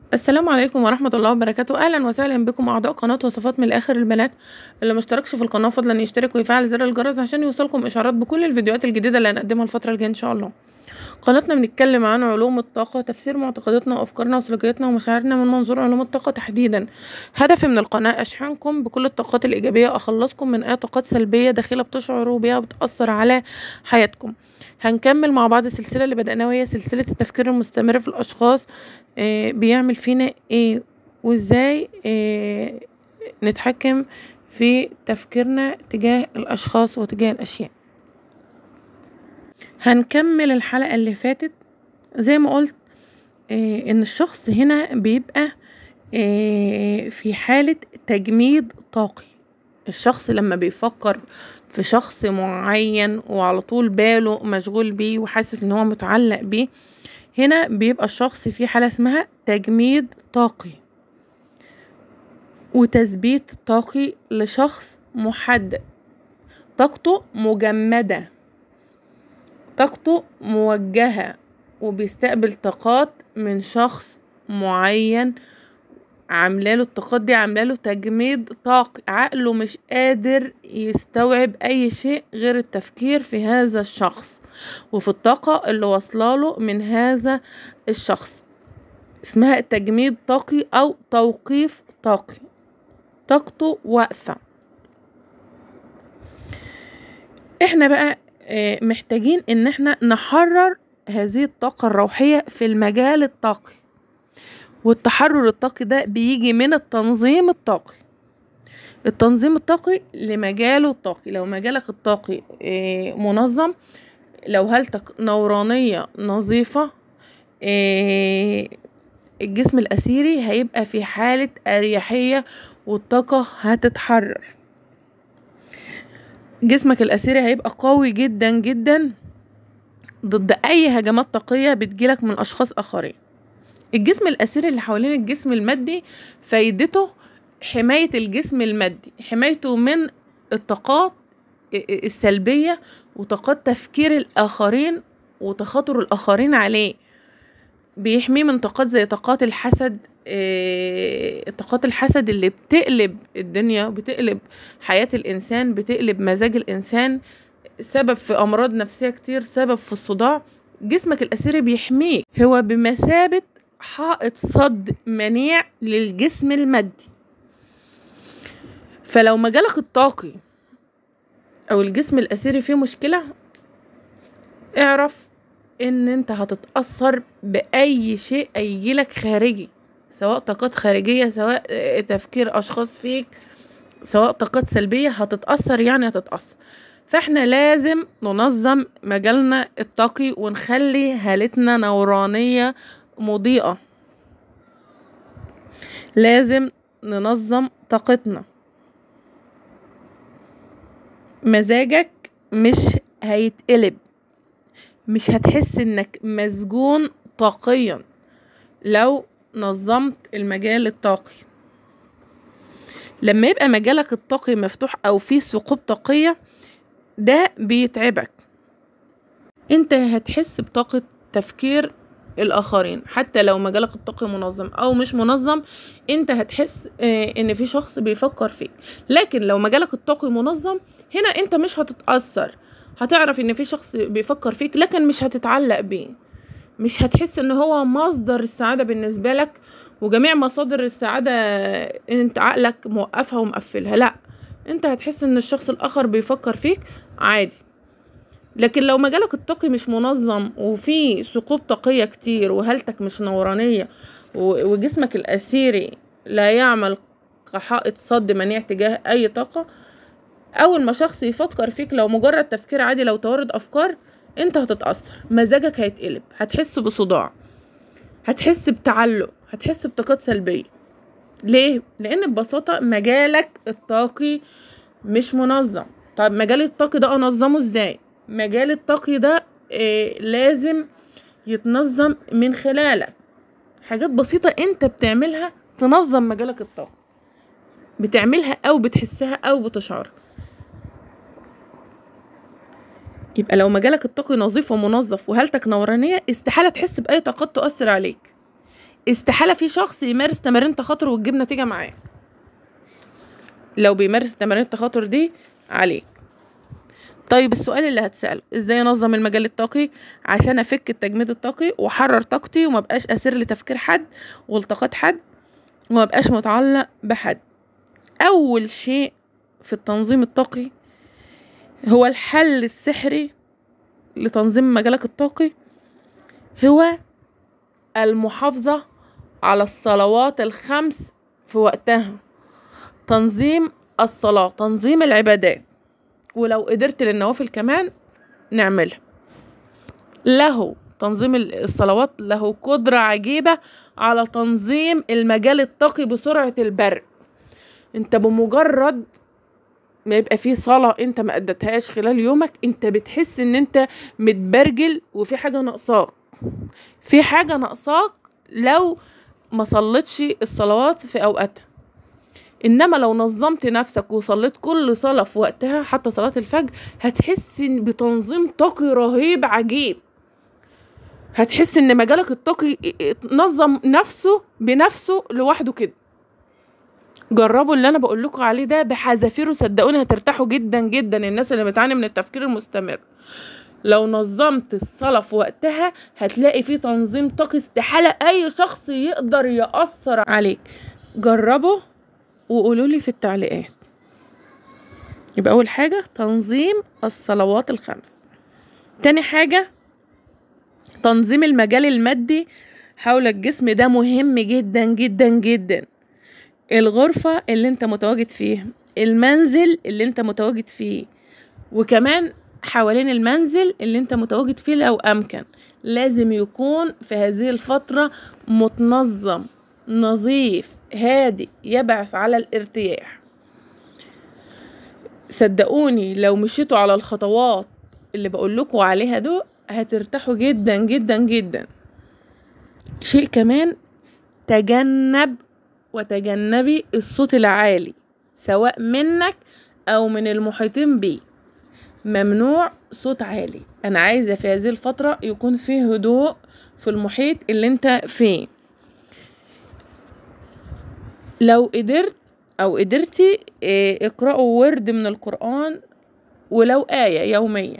السلام عليكم ورحمة الله وبركاته أهلا وسهلا بكم أعضاء قناة وصفات من الآخر البنات اللي مشتركش في القناة فضلا يشترك ويفعل زر الجرس عشان يوصلكم إشعارات بكل الفيديوهات الجديدة اللي هنقدمها الفترة الجاية إن شاء الله قناتنا بنتكلم عن علوم الطاقة تفسير معتقداتنا وأفكارنا وسلوكياتنا ومشاعرنا من منظور علوم الطاقة تحديدا هدفي من القناة أشحنكم بكل الطاقات الإيجابية أخلصكم من أي طاقات سلبية داخلة بتشعروا بيها وبتأثر على حياتكم هنكمل مع بعض السلسلة اللي بدأناها وهي سلسلة التفكير المستمر في الأشخاص آه، بيعمل فينا ايه وازاي آه، نتحكم في تفكيرنا تجاه الاشخاص وتجاه الاشياء هنكمل الحلقة اللي فاتت زي ما قلت آه، ان الشخص هنا بيبقى في حالة تجميد طاقي الشخص لما بيفكر في شخص معين وعلى طول باله مشغول بيه وحاسس ان هو متعلق بيه هنا بيبقى الشخص في حالة اسمها تجميد طاقي وتثبيت طاقي لشخص محدد طاقته مجمدة طاقته موجهة وبيستقبل طاقات من شخص معين عاملاله الطاقات دي عاملاله تجميد طاقي عقله مش قادر يستوعب اي شيء غير التفكير في هذا الشخص وفي الطاقة اللي واصلاله من هذا الشخص اسمها تجميد طاقي او توقيف طاقي طاقته واقفة احنا بقى آه، محتاجين ان احنا نحرر هذه الطاقة الروحية في المجال الطاقي والتحرر الطاقي ده بيجي من التنظيم الطاقي التنظيم الطاقي لمجاله الطاقي لو مجالك الطاقي آه، منظم لو هالتك نورانية نظيفة آه، الجسم الأثيري هيبقى في حالة أريحية والطاقة هتتحرر جسمك الأثيري هيبقى قوي جدا جدا ضد أي هجمات طاقية بتجيلك من أشخاص آخرين الجسم الأثيري اللي حوالين الجسم المادي فايدته حماية الجسم المادي حمايته من الطاقات السلبية وطاقات تفكير الآخرين وتخاطر الآخرين عليه بيحميه من طاقات زي طاقات الحسد آه، طاقات الحسد اللي بتقلب الدنيا بتقلب حياة الإنسان بتقلب مزاج الإنسان سبب في أمراض نفسية كتير سبب في الصداع جسمك الأثيري بيحميك هو بمثابة حائط صد منيع للجسم المادي فلو مجالك الطاقي او الجسم الاثيري فيه مشكله اعرف ان انت هتتاثر باي شيء هيجيلك خارجي سواء طاقات خارجيه سواء تفكير اشخاص فيك سواء طاقات سلبيه هتتاثر يعني هتتاثر فاحنا لازم ننظم مجالنا الطاقي ونخلي هالتنا نورانيه مضيئه لازم ننظم طاقتنا مزاجك مش هيتقلب مش هتحس انك مسجون طاقيا لو نظمت المجال الطاقي لما يبقى مجالك الطاقي مفتوح او فيه ثقوب طاقية ده بيتعبك انت هتحس بطاقة تفكير الاخرين حتى لو مجالك الطاقي منظم او مش منظم انت هتحس آه، ان في شخص بيفكر فيك لكن لو مجالك الطاقي منظم هنا انت مش هتتاثر هتعرف ان في شخص بيفكر فيك لكن مش هتتعلق بيه مش هتحس ان هو مصدر السعاده بالنسبه لك وجميع مصادر السعاده انت عقلك موقفها ومقفلها لا انت هتحس ان الشخص الاخر بيفكر فيك عادي لكن لو مجالك الطاقي مش منظم وفي ثقوب طاقية كتير وهالتك مش نورانية وجسمك الأثيري لا يعمل كحائط صد منيع تجاه أي طاقة أول ما شخص يفكر فيك لو مجرد تفكير عادي لو تورد أفكار انت هتتأثر مزاجك هيتقلب هتحس بصداع هتحس بتعلق هتحس بطاقات سلبية ليه؟ لأن ببساطة مجالك الطاقي مش منظم طب مجال الطاقي ده أنظمه ازاي؟ مجال الطاقي ده آه لازم يتنظم من خلالك حاجات بسيطة انت بتعملها تنظم مجالك الطاقي بتعملها او بتحسها او بتشعر يبقى لو مجالك الطاقي نظيف ومنظف وهالتك نورانية استحالة تحس بأي طاقات تؤثر عليك استحالة في شخص يمارس تمارين تخاطر وتجيب نتيجة معاه لو بيمارس تمارين التخاطر دي عليك طيب السؤال اللي هتسأله ازاي انظم المجال الطاقي عشان افك التجميد الطاقي واحرر طاقتي وما بقاش اسير لتفكير حد والتقاط حد وما بقاش متعلق بحد اول شيء في التنظيم الطاقي هو الحل السحري لتنظيم مجالك الطاقي هو المحافظة على الصلوات الخمس في وقتها تنظيم الصلاة تنظيم العبادات ولو قدرت للنوافل كمان نعملها له تنظيم الصلوات له قدرة عجيبة على تنظيم المجال الطاقي بسرعة البرق انت بمجرد ما يبقى في صلاة انت ما ادتهاش خلال يومك انت بتحس ان انت متبرجل وفي حاجة ناقصاك في حاجة ناقصاك لو ما صليتش الصلوات في اوقاتها انما لو نظمت نفسك وصليت كل صلاة في وقتها حتى صلاة الفجر هتحس بتنظيم طاقي رهيب عجيب هتحس ان مجالك الطاقي نظم نفسه بنفسه لوحده كده جربوا اللي انا بقول لكم عليه ده بحذافيره صدقوني هترتاحوا جدا جدا الناس اللي بتعاني من التفكير المستمر لو نظمت الصلاة في وقتها هتلاقي في تنظيم طاقي استحالة أي شخص يقدر يأثر عليك جربوا وقولوا لي في التعليقات يبقى أول حاجة تنظيم الصلوات الخمس تاني حاجة تنظيم المجال المادي حول الجسم ده مهم جدا جدا جدا الغرفة اللي انت متواجد فيها المنزل اللي انت متواجد فيه وكمان حوالين المنزل اللي انت متواجد فيه لو امكن لازم يكون في هذه الفترة متنظم نظيف هادئ يبعث على الارتياح صدقوني لو مشيتوا على الخطوات اللي بقول لكم عليها دول هترتاحوا جدا جدا جدا شيء كمان تجنب وتجنبي الصوت العالي سواء منك او من المحيطين بيه ممنوع صوت عالي انا عايزه في هذه الفتره يكون فيه هدوء في المحيط اللي انت فيه لو قدرت او قدرتي اقرأوا ورد من القرآن ولو آية يومية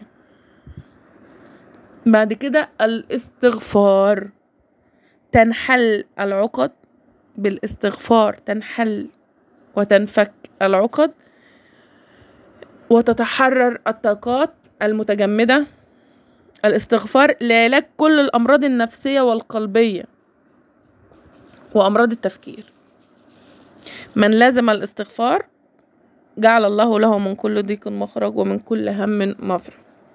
بعد كده الاستغفار تنحل العقد بالاستغفار تنحل وتنفك العقد وتتحرر الطاقات المتجمدة الاستغفار لعلاج كل الأمراض النفسية والقلبية وأمراض التفكير من لازم الاستغفار جعل الله له من كل ضيق مخرج ومن كل هم مفرج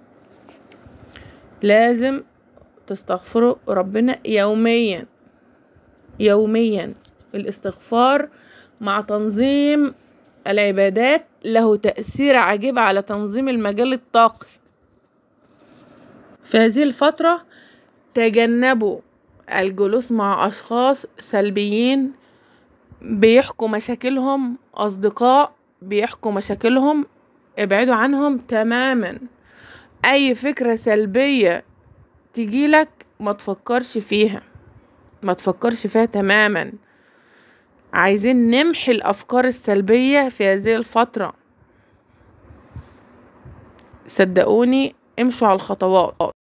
لازم تستغفروا ربنا يوميا يوميا الاستغفار مع تنظيم العبادات له تأثير عجيب على تنظيم المجال الطاقي في هذه الفترة تجنبوا الجلوس مع أشخاص سلبيين بيحكوا مشاكلهم أصدقاء بيحكوا مشاكلهم ابعدوا عنهم تماما أي فكرة سلبية تجيلك ما تفكرش فيها ما تفكرش فيها تماما عايزين نمحي الأفكار السلبية في هذه الفترة صدقوني امشوا على الخطوات